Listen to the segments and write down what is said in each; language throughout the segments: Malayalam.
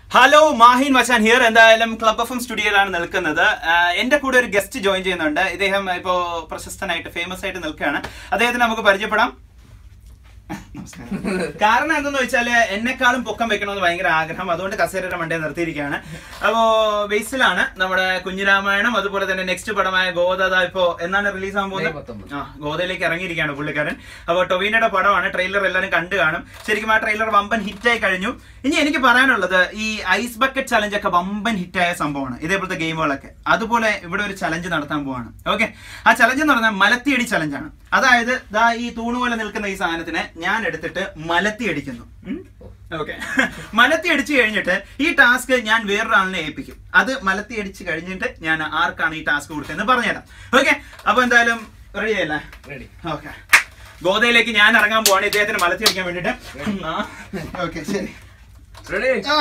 ഹലോ മാഹിൻ മച്ചാൻ ഹിയർ എന്തായാലും ക്ലബ് എഫ് എം സ്റ്റുഡിയോയിലാണ് നിൽക്കുന്നത് ആഹ് എന്റെ കൂടെ ഒരു ഗസ്റ്റ് ജോയിൻ ചെയ്യുന്നുണ്ട് ഇദ്ദേഹം ഇപ്പോ പ്രശസ്തനായിട്ട് ഫേമസ് ആയിട്ട് നിൽക്കുകയാണ് അദ്ദേഹത്തിന് നമുക്ക് പരിചയപ്പെടാം നമസ്കാരം. കാരണം എന്തെന്ന് വെച്ചാല് എന്നെക്കാളും പൊക്കം വെക്കണമെന്ന് ഭയങ്കര ആഗ്രഹം അതുകൊണ്ട് കസേരയുടെ മണ്ടേ നിർത്തിയിരിക്കുകയാണ് അപ്പോ ബേസിലാണ് നമ്മുടെ കുഞ്ഞിരാമായണം അതുപോലെ തന്നെ നെക്സ്റ്റ് പടമായ ഗോദ ഇപ്പോ എന്നാണ് റിലീസ് ആകാൻ മെയ് പോകുന്നത് പത്തൊമ്പത്. ആ ഗോദയിലേക്ക് ഇറങ്ങിയിരിക്കുകയാണ് പുള്ളിക്കാരൻ അപ്പോൾ ടൊവിനയുടെ പടമാണ് ട്രെയിലർ എല്ലാവരും കണ്ടു കാണും ശരിക്കും ആ ട്രെയിലർ വമ്പൻ ഹിറ്റായി കഴിഞ്ഞു ഇനി എനിക്ക് പറയാനുള്ളത് ഈ ഐസ് ബക്കറ്റ് ചലഞ്ച് ഒക്കെ വമ്പൻ ഹിറ്റായ സംഭവമാണ് ഇതേപോലത്തെ ഗെയിമുകളൊക്കെ അതുപോലെ ഇവിടെ ഒരു ചലഞ്ച് നടത്താൻ പോവാണ് ഓക്കെ ആ ചലഞ്ച് എന്ന് പറഞ്ഞാൽ മലത്തിയടി ചലഞ്ചാണ് അതായത് ദാ ഈ തൂണ് പോലെ നിൽക്കുന്ന ഈ സാധനത്തിനെ ഞാൻ എടുത്തിട്ട് മലത്തി അടിക്കുന്നു ഓക്കെ മലത്തി അടിച്ചു കഴിഞ്ഞിട്ട് ഈ ടാസ്ക് ഞാൻ വേറൊരാളിനെ ഏൽപ്പിക്കും അത് മലത്തി അടിച്ച് കഴിഞ്ഞിട്ട് ഞാൻ ആർക്കാണ് ഈ ടാസ്ക് കൊടുത്തതെന്ന് പറഞ്ഞുതരാം ഓക്കെ അപ്പൊ എന്തായാലും റെഡി അല്ലേ റെഡി ഓക്കെ ഗോതയിലേക്ക് ഞാൻ ഇറങ്ങാൻ പോവാണ് ഇദ്ദേഹത്തിന് മലത്തി അടിക്കാൻ വേണ്ടിട്ട് ഓക്കെ ശരി റെഡി ആ.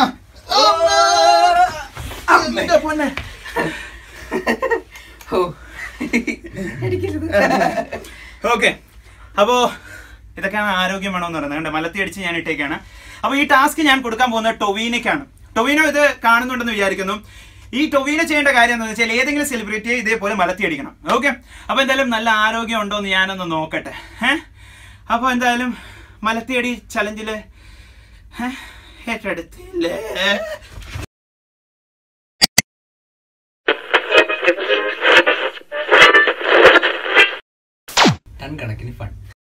എന്റെ പൊന്നെ. ഓ ഓക്കെ അപ്പോ ഇതൊക്കെയാണ് ആരോഗ്യം വേണമെന്ന് പറയുന്നത് കണ്ടോ മലത്തി അടിച്ച് ഞാൻ ഇട്ടേക്കാണ് അപ്പൊ ഈ ടാസ്ക് ഞാൻ കൊടുക്കാൻ പോകുന്നത് ടൊവീനയ്ക്കാണ് ടൊവീനോ ഇത് കാണുന്നുണ്ടെന്ന് വിചാരിക്കുന്നു ഈ ടൊവീന ചെയ്യേണ്ട കാര്യം എന്താണെന്ന് വെച്ചാൽ ഏതെങ്കിലും സെലിബ്രിറ്റിയെ ഇതേപോലെ മലത്തി അടിക്കണം ഓക്കെ അപ്പൊ എന്തായാലും നല്ല ആരോഗ്യം ഉണ്ടോ എന്ന് ഞാനൊന്ന് നോക്കട്ടെ ഏഹ് അപ്പൊ എന്തായാലും മലത്തിയടി ചലഞ്ചില് ഏറ്റെടുത്തില്ലേ ടൺ കണക്കിന് ഫൺ